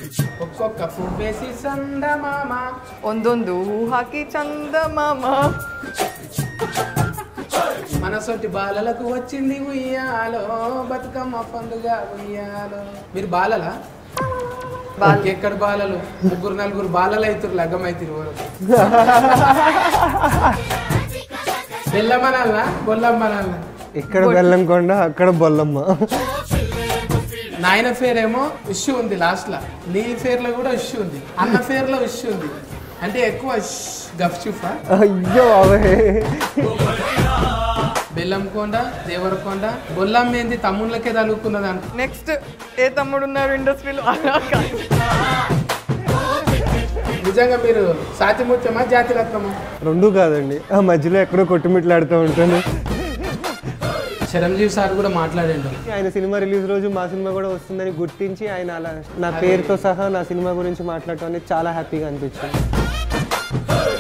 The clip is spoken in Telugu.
ఒక్కొక్క పువ్వేసి సందమామ ಒಂದೊಂದು ಹೂ ಹಾಕಿ ಚಂದ ಮಾಮ మనసొట్టి బాలలకు వచ్చింది ఉయ్యాలో బతుకమ్మ పండుగ ఉయ్యాలో మీరు బాలలా బాల్. ఎక్కడ బాలలు ముగ్గురు నలుగురు బాలలు అవుతారు లగ్గం అవుతారు వరకు బెల్లమ్మనల్లా బొల్లమ్మనల్లా ఇక్కడ బెల్లం కొండ అక్కడ బొల్లమ్మ నాయన ఫేర్ ఏమో ఇష్యూ ఉంది లాస్ట్ లా నీ ఫేర్ లో కూడా ఇష్యూ ఉంది అన్న ఫేర్ లో ఇష్యూ ఉంది అంటే ఎక్కువ గఫ్ చూఫా అయ్యో అవే బెల్లంకొండ దేవరకొండ బొల్లమ్మ ఏంది తమ్ముళ్ళకే తలుక్కున్నది అనుకో నెక్స్ట్ ఏ తమ్ముడు ఉన్నారు ఇండస్ట్రీలో అలా కాదు. నిజంగా మీరు సాతిముత్యమా జాతి రత్నమా రెండు కాదండి ఆ మధ్యలో ఎక్కడో కొట్టుమిట్లాడుతూ ఉంటాను చిరంజీవి సార్ కూడా మాట్లాడిండు ఆయన సినిమా రిలీజ్ రోజు మా సినిమా కూడా వస్తుందని గుర్తించి ఆయన అలా నా పేరుతో సహా నా సినిమా గురించి మాట్లాడటం అనేది చాలా హ్యాపీగా అనిపించింది